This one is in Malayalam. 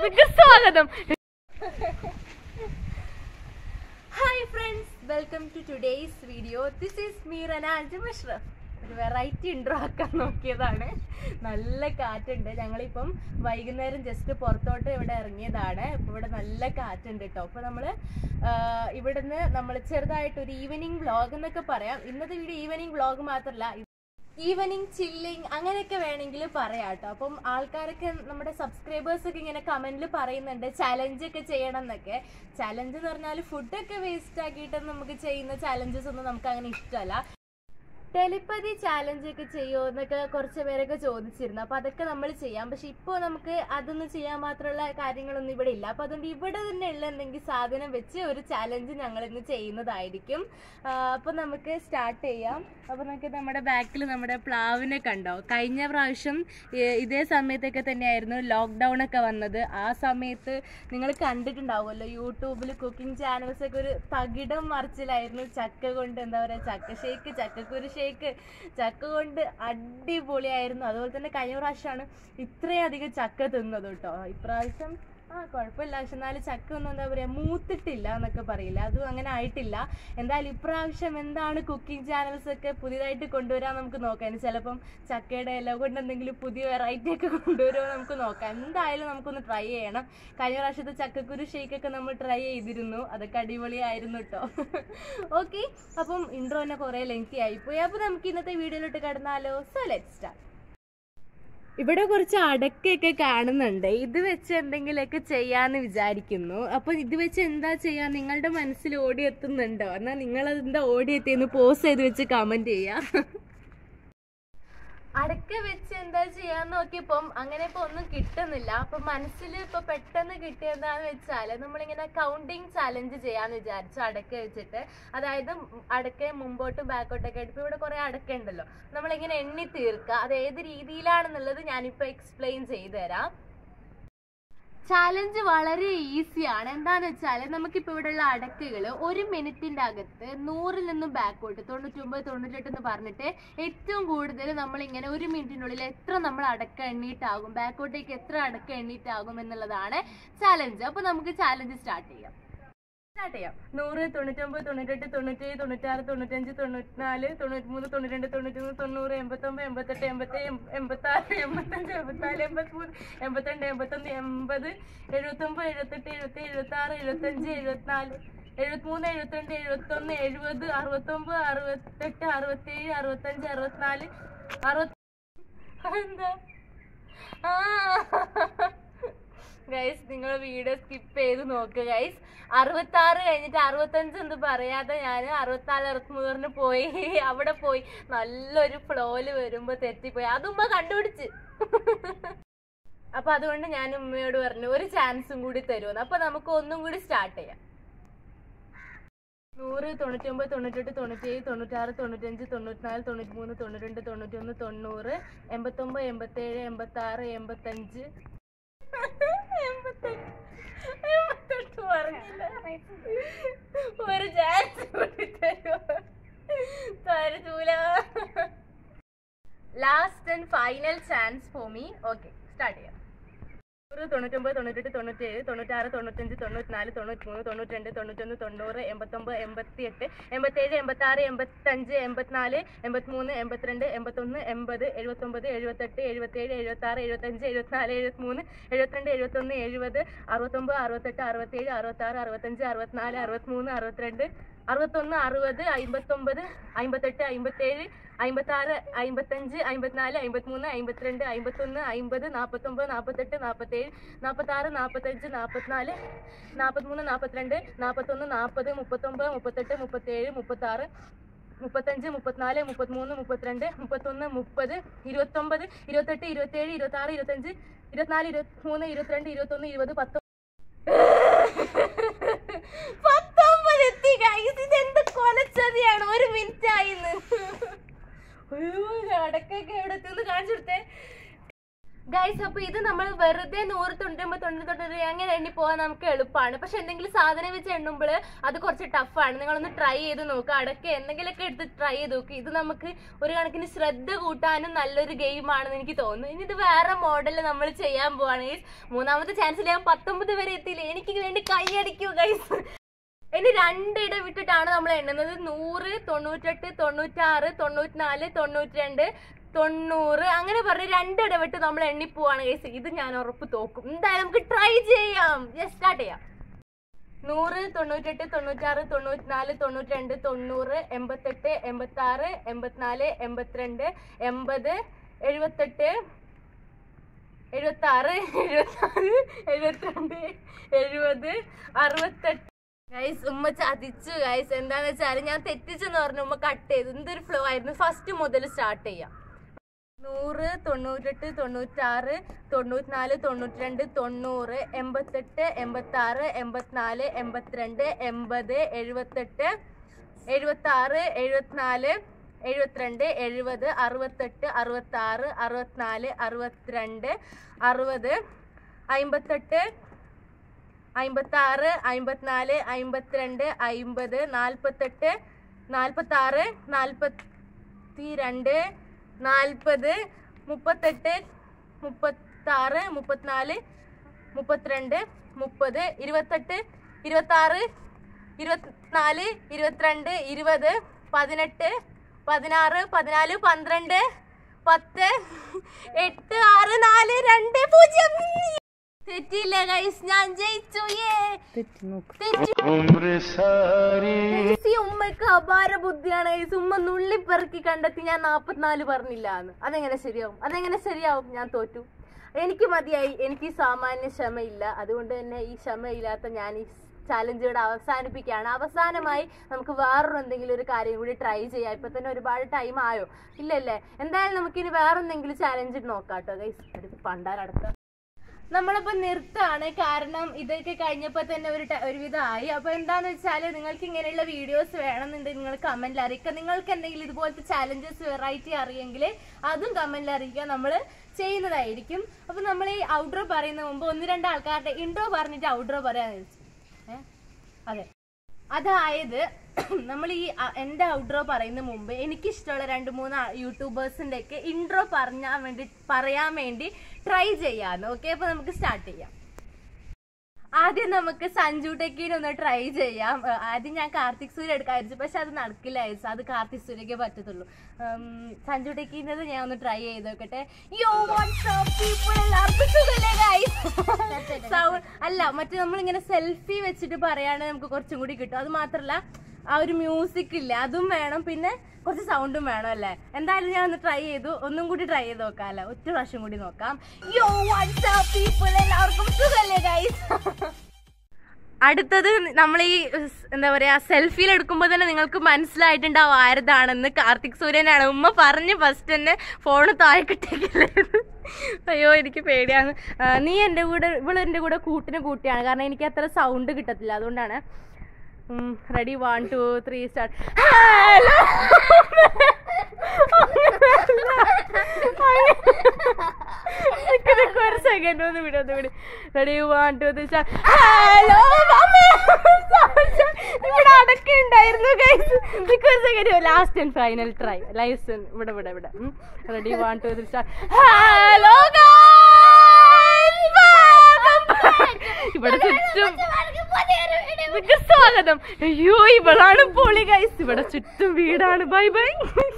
എല്ലാവർക്കും സ്വാഗതം hi friends welcome to today's video this is Meerana അഞ്ച് മഷ്റഫ് ഒരു വെറൈറ്റി ഇൻട്രോ ആക്കാൻ നോക്കിയതാണ് നല്ല കാറ്റുണ്ട് ഞങ്ങളിപ്പം വൈകുന്നേരം ജസ്റ്റ് പുറത്തോട്ട് ഇവിടെ ഇറങ്ങിയതാണ് ഇപ്പം ഇവിടെ നല്ല കാറ്റുണ്ട് കേട്ടോ അപ്പോൾ നമ്മൾ ഇവിടുന്ന് നമ്മൾ ചെറുതായിട്ട് ഒരു ഈവനിങ് വ്ളോഗ് എന്നൊക്കെ പറയാം ഇന്നത്തെ വീഡിയോ ഈവനിങ് വ്ളോഗ് മാത്രമല്ല ഈവനിങ് ചില്ലിങ് അങ്ങനെയൊക്കെ വേണമെങ്കിൽ പറയാം കേട്ടോ അപ്പം ആൾക്കാരൊക്കെ നമ്മുടെ സബ്സ്ക്രൈബേഴ്സ് ഒക്കെ ഇങ്ങനെ കമന്റിൽ പറയുന്നുണ്ട് ചലഞ്ച് ഒക്കെ ചെയ്യണം എന്നൊക്കെ ചലഞ്ച് എന്ന് പറഞ്ഞാൽ ഫുഡൊക്കെ വേസ്റ്റ് ആക്കിയിട്ട് നമുക്ക് ചെയ്യുന്ന ചലഞ്ചസ് ഒന്നും നമുക്ക് അങ്ങനെ ഇഷ്ടമല്ല ടെലിപ്പതി ചാലഞ്ച് ഒക്കെ ചെയ്യുമോ എന്നൊക്കെ കുറച്ച് പേരൊക്കെ ചോദിച്ചിരുന്നു അപ്പൊ അതൊക്കെ നമ്മൾ ചെയ്യാം പക്ഷെ ഇപ്പോൾ നമുക്ക് അതൊന്നും ചെയ്യാൻ മാത്രമുള്ള കാര്യങ്ങളൊന്നും ഇവിടെ ഇല്ല അപ്പൊ അതുകൊണ്ട് ഇവിടെ തന്നെ ഉള്ള എന്തെങ്കിലും സാധനം വെച്ച് ഒരു ചാലഞ്ച് ഞങ്ങൾ ഇന്ന് ചെയ്യുന്നതായിരിക്കും ആ, അപ്പൊ നമുക്ക് സ്റ്റാർട്ട് ചെയ്യാം അപ്പൊ നമുക്ക് നമ്മുടെ ബാക്കിൽ നമ്മുടെ പ്ലാവിനെ കണ്ടോ കഴിഞ്ഞ പ്രാവശ്യം ഏ, ഇതേ സമയത്തൊക്കെ തന്നെയായിരുന്നു ലോക്ക്ഡൗൺ ഒക്കെ വന്നത് ആ സമയത്ത് നിങ്ങൾ കണ്ടിട്ടുണ്ടാവുമല്ലോ യൂട്യൂബിൽ കുക്കിംഗ് ചാനൽസ് ഒക്കെ ഒരു തകിടം മറിച്ചിലായിരുന്നു ചക്ക കൊണ്ട് എന്താ പറയാ ചക്ക ഷേക്ക് ചക്കക്കുരു ഷേക്ക് ചക്ക കൊണ്ട് അടിപൊളിയായിരുന്നു അതുപോലെ തന്നെ കഴിഞ്ഞ പ്രാവശ്യമാണ് ഇത്രയും അധികം ചക്ക തിന്നത് കേട്ടോ ഇപ്രാവശ്യം ആ കുഴപ്പമില്ല പക്ഷെ എന്നാലും ചക്ക ഒന്നും എന്താ പറയാ മൂത്തിട്ടില്ല എന്നൊക്കെ പറയില്ല അതും അങ്ങനെ ആയിട്ടില്ല എന്തായാലും ഇപ്രാവശ്യം എന്താണ് കുക്കിംഗ് ചാനൽസ് ഒക്കെ പുതിയതായിട്ട് കൊണ്ടുവരാൻ നമുക്ക് നോക്കാം ചിലപ്പം ചക്കയുടെ ഇല കൊണ്ട് എന്തെങ്കിലും പുതിയ വെറൈറ്റി ഒക്കെ കൊണ്ടുവരുമോ നമുക്ക് നോക്കാം എന്തായാലും നമുക്കൊന്ന് ട്രൈ ചെയ്യണം കഴിഞ്ഞ പ്രാവശ്യത്തെ ചക്കക്കുരു ഷേക്ക് ഒക്കെ നമ്മൾ ട്രൈ ചെയ്തിരുന്നു അതൊക്കെ അടിപൊളിയായിരുന്നു കേട്ടോ ഓക്കെ അപ്പം ഇൻട്രോ തന്നെ കുറേ ലെങ്തി ആയിപ്പോയി അപ്പോൾ നമുക്ക് ഇന്നത്തെ വീഡിയോയിലോട്ട് കടന്നാലോ സോ ലെറ്റ് സ്റ്റാർട്ട് ഇവിടെ കുറച്ച് അടക്കയൊക്കെ കാണുന്നുണ്ട് ഇത് വെച്ച് എന്തെങ്കിലുമൊക്കെ ചെയ്യാന്ന് വിചാരിക്കുന്നു അപ്പൊ ഇത് വെച്ച് എന്താ ചെയ്യാ നിങ്ങളുടെ മനസ്സിൽ ഓടിയെത്തുന്നുണ്ടോ എന്നാ നിങ്ങൾ എന്താ ഓടിയെത്തിയെന്ന് പോസ് ചെയ്ത് വെച്ച് കമന്റ് ചെയ്യാം അടക്ക വെച്ച് എന്താ ചെയ്യാന്ന് നോക്കിയപ്പം അങ്ങനെ ഇപ്പൊ ഒന്നും കിട്ടുന്നില്ല അപ്പൊ മനസ്സിൽ ഇപ്പൊ പെട്ടെന്ന് കിട്ടിയതാന്ന് വെച്ചാല് നമ്മളിങ്ങനെ കൗണ്ടിങ് ചാലഞ്ച് ചെയ്യാന്ന് വിചാരിച്ചു അടക്ക വെച്ചിട്ട് അതായത് അടക്ക മുമ്പോട്ട് ബാക്കോട്ടൊക്കെ ആയിട്ട് ഇപ്പൊ ഇവിടെ കുറെ അടക്ക ഉണ്ടല്ലോ നമ്മളിങ്ങനെ എണ്ണി തീർക്കുക അത് ഏത് രീതിയിലാണെന്നുള്ളത് ഞാനിപ്പോ എക്സ്പ്ലെയിൻ ചെയ്തു തരാം ചാലഞ്ച് വളരെ ഈസിയാണ് എന്താന്ന് വെച്ചാൽ നമുക്കിപ്പോൾ ഇവിടെയുള്ള അടക്കുകൾ ഒരു മിനിറ്റിന്റെ അകത്ത് നൂറിൽ നിന്നും ബാക്കോട്ട് തൊണ്ണൂറ്റൊമ്പത് തൊണ്ണൂറ്റെട്ട് എന്ന് പറഞ്ഞിട്ട് ഏറ്റവും കൂടുതൽ നമ്മൾ ഇങ്ങനെ ഒരു മിനിറ്റിനുള്ളിൽ എത്ര നമ്മൾ അടക്ക എണ്ണീട്ടാകും ബാക്കോട്ടേക്ക് എത്ര അടക്ക എണ്ണീട്ടാകും എന്നുള്ളതാണ് ചാലഞ്ച് അപ്പൊ നമുക്ക് ചാലഞ്ച് സ്റ്റാർട്ട് ചെയ്യാം സ്റ്റാർട്ട് ചെയ്യാം നൂറ് തൊണ്ണൂറ്റൊമ്പത് തൊണ്ണൂറ്റെട്ട് തൊണ്ണൂറ്റേഴ് തൊണ്ണൂറ്റാറ് തൊണ്ണൂറ്റഞ്ച് തൊണ്ണൂറ്റിനാല് തൊണ്ണൂറ്റിമൂന്ന് തൊണ്ണൂറ്റിരണ്ട് തൊണ്ണൂറ്റിമൂന്ന് തൊണ്ണൂറ് എൺപത്തൊമ്പത് എൺപത്തെട്ട് എൺപത്തേഴ് എൺപത്താറ് എൺപത്തഞ്ച് എൺപത്തിനാല് എൺപത്തിമൂന്ന് എൺപത്തിരണ്ട് എൺപത്തൊന്ന് എൺപത് എഴുപത്തൊമ്പത് എഴുപത്തെട്ട് എഴുപത്തി എഴുപത്താറ് എഴുപത്തഞ്ച് എഴുപത്തിനാല് എഴുപത്തിമൂന്ന് എഴുപത്തിരണ്ട് എഴുപത്തൊന്ന് എഴുപത് അറുപത്തൊമ്പത് അറുപത്തെട്ട് അറുപത്തേഴ് അറുപത്തഞ്ച് അറുപത്തിനാല് അറുപത്തി എന്താ ആ ഗൈസ് നിങ്ങൾ വീഡിയോ സ്കിപ്പ് ചെയ്ത് നോക്കുക ഗൈസ് അറുപത്തി ആറ് കഴിഞ്ഞിട്ട് അറുപത്തഞ്ച് എന്ന് പറയാതെ ഞാൻ അറുപത്തിനാല് അറുപത്തിമൂന്നിന് പോയി അവിടെ പോയി നല്ലൊരു ഫ്ലോയില് വരുമ്പോ തെറ്റിപ്പോയി അതും ഉമ്മ കണ്ടുപിടിച്ച് അപ്പൊ അതുകൊണ്ട് ഞാൻ ഉമ്മയോട് പറഞ്ഞു ഒരു ചാൻസും കൂടി തരുമെന്ന് അപ്പൊ നമുക്ക് ഒന്നും കൂടി സ്റ്റാർട്ട് ചെയ്യാം നൂറ് തൊണ്ണൂറ്റൊമ്പത് തൊണ്ണൂറ്റെട്ട് തൊണ്ണൂറ്റേഴ് തൊണ്ണൂറ്റാറ് തൊണ്ണൂറ്റഞ്ച് തൊണ്ണൂറ്റിനാല് തൊണ്ണൂറ്റിമൂന്ന് തൊണ്ണൂറ്റിരണ്ട് തൊണ്ണൂറ്റൊന്ന് തൊണ്ണൂറ് എൺപത്തൊമ്പത് എൺപത്തേഴ് എൺപത്താറ് എൺപത്തഞ്ച് എൺപത്തെട്ട് എൺപത്തെട്ട് പറഞ്ഞില്ല ഒരു ചാൻസ് കൂടി തരുമോ തരൂല last and final chance for me okay start ചെയ്യാം നൂറ് തൊണ്ണൂറ്റൊമ്പത് തൊണ്ണൂറ്റെട്ട് തൊണ്ണൂറ്റേഴ് തൊണ്ണൂറ്റാറ് തൊണ്ണൂറ്റഞ്ച് തൊണ്ണൂറ്റിനാല് തൊണ്ണൂറ്റിമൂന്ന് തൊണ്ണൂറ്റിരണ്ട് തൊണ്ണൂറ്റൊന്ന് തൊണ്ണൂറ് എൺപത്തൊമ്പത് എൺപത്തിയെട്ട് എൺപത്തേഴ് എൺപത്താറ് എൺപത്തഞ്ച് എൺപത്തിനാല് എൺപത്തിമൂന്ന് എൺപത്തിരണ്ട് എൺപത്തൊന്ന് എൺപത് എഴുപത്തൊമ്പത് എഴുപത്തെട്ട് എഴുപത്തേഴ് എഴുപത്താറ് എഴുപത്തഞ്ച് എഴുപത്തിനാല് എഴുപത്തിമൂന്ന് എഴുപത്തിരണ്ട് എഴുപത്തൊന്ന് എഴുപത് അറുപത്തൊമ്പത് അറുപത്തെട്ട് അറുപത്തേഴ് അറുപത്താറ് അറുപത്തഞ്ച് അറുപത്തിനാല് അറുപത്തിമൂന്ന് അറുപത്തിരണ്ട് അറുപത്തൊന്ന് അറുപത് അമ്പത്തൊമ്പത് അമ്പത്തെട്ട് അമ്പത്തേഴ് അമ്പത്താറ് അമ്പത്തഞ്ച് അമ്പത്തിനാല് അമ്പത്തിമൂന്ന് അമ്പത്തിരണ്ട് അമ്പത്തൊന്ന് അമ്പത് നാൽപ്പത്തൊമ്പത് നാൽപ്പത്തെട്ട് നാൽപ്പത്തേഴ് നാൽപ്പത്താറ് നാൽപ്പത്തഞ്ച് നാൽപ്പത്തിനാല് നാൽപ്പത്തിമൂന്ന് നാൽപ്പത്തിരണ്ട് നാൽപ്പത്തൊന്ന് നാൽപ്പത് മുപ്പത്തൊമ്പത് മുപ്പത്തെട്ട് മുപ്പത്തേഴ് മുപ്പത്താറ് മുപ്പത്തഞ്ച് മുപ്പത്തിനാല് മുപ്പത്തിമൂന്ന് മുപ്പത്തിരണ്ട് മുപ്പത്തൊന്ന് മുപ്പത് ഇരുപത്തൊമ്പത് ഇരുപത്തെട്ട് ഇരുപത്തേഴ് ഇരുപത്താറ് ഇരുപത്തഞ്ച് ഇരുപത്തിനാല് ഇരുപത്തിമൂന്ന് ഇരുപത്തിരണ്ട് ഇരുപത്തൊന്ന് ഇരുപത് പത്തൊമ്പത് പത്തൊമ്പത് എത്തി ഗൈസ് ഇതെന്ത് കൊലച്ചതിയാണ് ഒരു മിനിറ്റ് ആയിന്ന് അയ്യോ അടക്കൊക്കെ എവിടെ എത്തിന്ന് കാണിച്ചു കൊടുത്തേ ഗൈസ് അപ്പൊ ഇത് നമ്മൾ വെറുതെ നൂറ് തൊണ്ണൂറ്റൊമ്പത് തൊണ്ണൂറ്റി തൊണ്ണൂറ് അങ്ങനെ എണ്ണി പോകാൻ നമുക്ക് എളുപ്പമാണ് പക്ഷെ എന്തെങ്കിലും സാധനം വെച്ച് എണ്ണുമ്പോൾ അത് കുറച്ച് ടഫാണ് നിങ്ങളൊന്ന് ട്രൈ ചെയ്ത് നോക്കുക അടക്കെ എന്തെങ്കിലുമൊക്കെ എടുത്ത് ട്രൈ ചെയ്ത് നോക്കുക ഇത് നമുക്ക് ഒരു കണക്കിന് ശ്രദ്ധ കൂട്ടാനും നല്ലൊരു ഗെയിമാണെന്ന് എനിക്ക് തോന്നുന്നു ഇനി ഇത് വേറെ മോഡലിൽ നമ്മൾ ചെയ്യാൻ പോവാണ് ഗൈസ് മൂന്നാമത്തെ ചാൻസിൽ ഞാൻ പത്തൊമ്പത് വരെ എത്തിയില്ല എനിക്ക് വേണ്ടി കൈയടിക്കൂ ഗൈസ് ഇനി രണ്ടിട വിട്ടിട്ടാണ് നമ്മൾ എണ്ണുന്നത് നൂറ് തൊണ്ണൂറ്റെട്ട് തൊണ്ണൂറ്റാറ് തൊണ്ണൂറ്റിനാല് തൊണ്ണൂറ്റിരണ്ട് തൊണ്ണൂറ് അങ്ങനെ പറഞ്ഞ് രണ്ടിട വിട്ട് നമ്മൾ എണ്ണിപ്പോവാണ് കേസ് ഇത് ഞാൻ ഉറപ്പ് തോക്കും എന്തായാലും നമുക്ക് ട്രൈ ചെയ്യാം സ്റ്റാർട്ട് ചെയ്യാം നൂറ് തൊണ്ണൂറ്റെട്ട് തൊണ്ണൂറ്റാറ് തൊണ്ണൂറ്റിനാല് തൊണ്ണൂറ്റിരണ്ട് തൊണ്ണൂറ് എൺപത്തെട്ട് എൺപത്താറ് എൺപത്തിനാല് എൺപത്തിരണ്ട് എൺപത് എഴുപത്തെട്ട് എഴുപത്താറ് എഴുപത്താറ് എഴുപത്തിരണ്ട് എഴുപത് അറുപത്തെട്ട് ഗൈസ് ഉമ്മ ചതിച്ചു ഗൈസ് എന്താന്ന് വെച്ചാൽ ഞാൻ തെറ്റിച്ചെന്ന് പറഞ്ഞു ഉമ്മ കട്ട് ചെയ്തു എന്തൊരു ഫ്ലോ ആയിരുന്നു ഫസ്റ്റ് മുതൽ സ്റ്റാർട്ട് ചെയ്യാം നൂറ് തൊണ്ണൂറ്റെട്ട് തൊണ്ണൂറ്റാറ് തൊണ്ണൂറ്റിനാല് തൊണ്ണൂറ്റിരണ്ട് തൊണ്ണൂറ് എൺപത്തെട്ട് എൺപത്താറ് എൺപത്തിനാല് എൺപത്തിരണ്ട് എൺപത് എഴുപത്തെട്ട് എഴുപത്താറ് എഴുപത്തിനാല് എഴുപത്തിരണ്ട് എഴുപത് അറുപത്തെട്ട് അറുപത്താറ് അറുപത്തിനാല് അറുപത്തിരണ്ട് അറുപത് അമ്പത്തെട്ട് അമ്പത്താറ് അമ്പത്തിനാല് അമ്പത്തിരണ്ട് അമ്പത് നാൽപ്പത്തെട്ട് നാൽപ്പത്താറ് നാൽപ്പത്തി രണ്ട് നാൽപ്പത് മുപ്പത്തെട്ട് മുപ്പത്താറ് മുപ്പത്തിനാല് മുപ്പത്തിരണ്ട് മുപ്പത് ഇരുപത്തെട്ട് ഇരുപത്താറ് ഇരുപത്തിനാല് ഇരുപത്തിരണ്ട് ഇരുപത് പതിനെട്ട് പതിനാറ് പതിനാല് പന്ത്രണ്ട് പത്ത് എട്ട് ആറ് നാല് രണ്ട് പൂജ്യം തെറ്റിയില്ല ഗൈസ് ഞാൻ ജയിച്ചു ഏ തെറ്റി ഗൈസ്, ഈ ഉമ്മക്ക് അപാര ബുദ്ധിയാണ് ഗൈസ് ഉമ്മ നുള്ളിപ്പെറുക്കി കണ്ടെത്തി ഞാൻ നാപ്പത്തിനാല് പറഞ്ഞില്ല എന്ന് അതെങ്ങനെ ശരിയാവും അതെങ്ങനെ ശരിയാവും ഞാൻ തോറ്റു എനിക്ക് മതിയായി എനിക്ക് ഈ സാമാന്യ ക്ഷമയില്ല അതുകൊണ്ട് തന്നെ ഈ ക്ഷമയില്ലാത്ത ഞാൻ ഈ ചാലഞ്ചുകൂടെ അവസാനിപ്പിക്കുകയാണ് അവസാനമായി നമുക്ക് വേറൊരു എന്തെങ്കിലും ഒരു കാര്യം കൂടി ട്രൈ ചെയ്യാം ഇപ്പൊ തന്നെ ഒരുപാട് ടൈം ആയോ ഇല്ലല്ലേ എന്തായാലും നമുക്കിനി വേറെന്തെങ്കിലും ചാലഞ്ച് നോക്കാം കേട്ടോ ഗൈസ് അടുത്ത് പണ്ടാരടുത്ത നമ്മളിപ്പോ നിർത്താണ് കാരണം ഇതൊക്കെ കഴിഞ്ഞപ്പോ തന്നെ ഒരു ട- ഒരുവിധമായി അപ്പൊ എന്താന്ന് വെച്ചാല് നിങ്ങൾക്ക് ഇങ്ങനെയുള്ള വീഡിയോസ് വേണമെന്നുണ്ടെങ്കിൽ നിങ്ങൾ കമന്റിൽ അറിയിക്കുക നിങ്ങൾക്ക് എന്തെങ്കിലും ഇതുപോലത്തെ ചാലഞ്ചസ് വെറൈറ്റി അറിയെങ്കിൽ അതും കമന്റിൽ അറിയിക്കുക നമ്മൾ ചെയ്യുന്നതായിരിക്കും അപ്പൊ നമ്മൾ ഈ ഔട്ട്ഡോർ പറയുന്ന മുമ്പ് ഒന്ന് രണ്ട് ആൾക്കാരുടെ ഇൻട്രോ പറഞ്ഞിട്ട് ഔട്ട്ഡോർ പറയാന്ന് വെച്ചു ഏഹ് അതെ അതായത് നമ്മൾ ഈ അ- എന്റെ ഔട്ട്ഡ്രോ പറയുന്ന മുമ്പ് എനിക്കിഷ്ടമുള്ള രണ്ട് മൂന്ന് ആ- യൂട്യൂബേഴ്സിന്റെ ഒക്കെ ഇൻട്രോ പറഞ്ഞാൻ വേണ്ടി പറയാൻ വേണ്ടി ട്രൈ ചെയ്യാന്ന് ഓക്കെ അപ്പൊ നമുക്ക് സ്റ്റാർട്ട് ചെയ്യാം ആദ്യം നമുക്ക് സഞ്ജു ടെക്കിനെ ഒന്ന് ട്രൈ ചെയ്യാം ഏ, ആദ്യം ഞാൻ കാർത്തിക് സൂര്യ എടുക്കാതിരിച്ചു പക്ഷെ അത് നടക്കില്ലായിരുന്നു അത് കാർത്തിക് സൂര്യക്കേ പറ്റത്തുള്ളൂ ഉം, സഞ്ജു ടെക്കിന്നത് ഞാൻ ഒന്ന് ട്രൈ ചെയ്ത് നോക്കട്ടെ യോ വാട്സ്ആപ്പ് പീപ്പിൾ എല്ലാവർക്കും സുഖല്ലേ ഗൈസ് സൗണ്ട് അല്ല മറ്റേ നമ്മളിങ്ങനെ സെൽഫി വെച്ചിട്ട് പറയുകയാണെങ്കിൽ നമുക്ക് കുറച്ചും കൂടി കിട്ടും അത് മാത്രല്ല ആ ഒരു മ്യൂസിക് ഇല്ല അതും വേണം പിന്നെ കുറച്ച് സൗണ്ടും വേണം അല്ലേ എന്തായാലും ഞാൻ ഒന്ന് ട്രൈ ചെയ്തു ഒന്നും കൂടി ട്രൈ ചെയ്ത് നോക്കാം അല്ലേ ഒറ്റ പ്രാവശ്യം കൂടി നോക്കാം യോ വാട്സ്ആപ്പ് പീപ്പിൾ എല്ലാവർക്കും സുഖല്ലേ ഗൈസ് അടുത്തത് നമ്മൾ ഈ സ് എന്താ പറയാ സെൽഫിയിൽ എടുക്കുമ്പോൾ തന്നെ നിങ്ങൾക്ക് മനസ്സിലായിട്ടുണ്ടാവും ആരതാണെന്ന് കാർത്തിക് സൂര്യനാണ് ഉമ്മ പറഞ്ഞ് ഫസ്റ്റ് തന്നെ ഫോണ് താഴെക്കിട്ടേക്കില്ലേ അയ്യോ എനിക്ക് പേടിയാണ് ആ, നീ എൻ്റെ കൂടെ ഇവള് എൻ്റെ കൂടെ കൂട്ടിന് കൂട്ടിയാണ് കാരണം എനിക്ക് അത്ര സൗണ്ട് കിട്ടത്തില്ല അതുകൊണ്ടാണ് ready one two three start ഒരു സെക്കൻഡ് ഒന്ന് വിടും ഒന്ന് വിടും ready one two three start hello ഇവിടെ അടക്കം ഉണ്ടായിരുന്നു ഒരു second last and final try ലൈസൻ ഇവിടെ ഇവിടെ ഇവിടെ ready one two three start hello ഇവിടെ ചുറ്റും നിങ്ങൾക്ക് സ്വാഗതം അയ്യോ ഇവളാണ് പൊളി ഗൈസ് ഇവിടെ ചുറ്റും വീടാണ് ബൈ ബൈ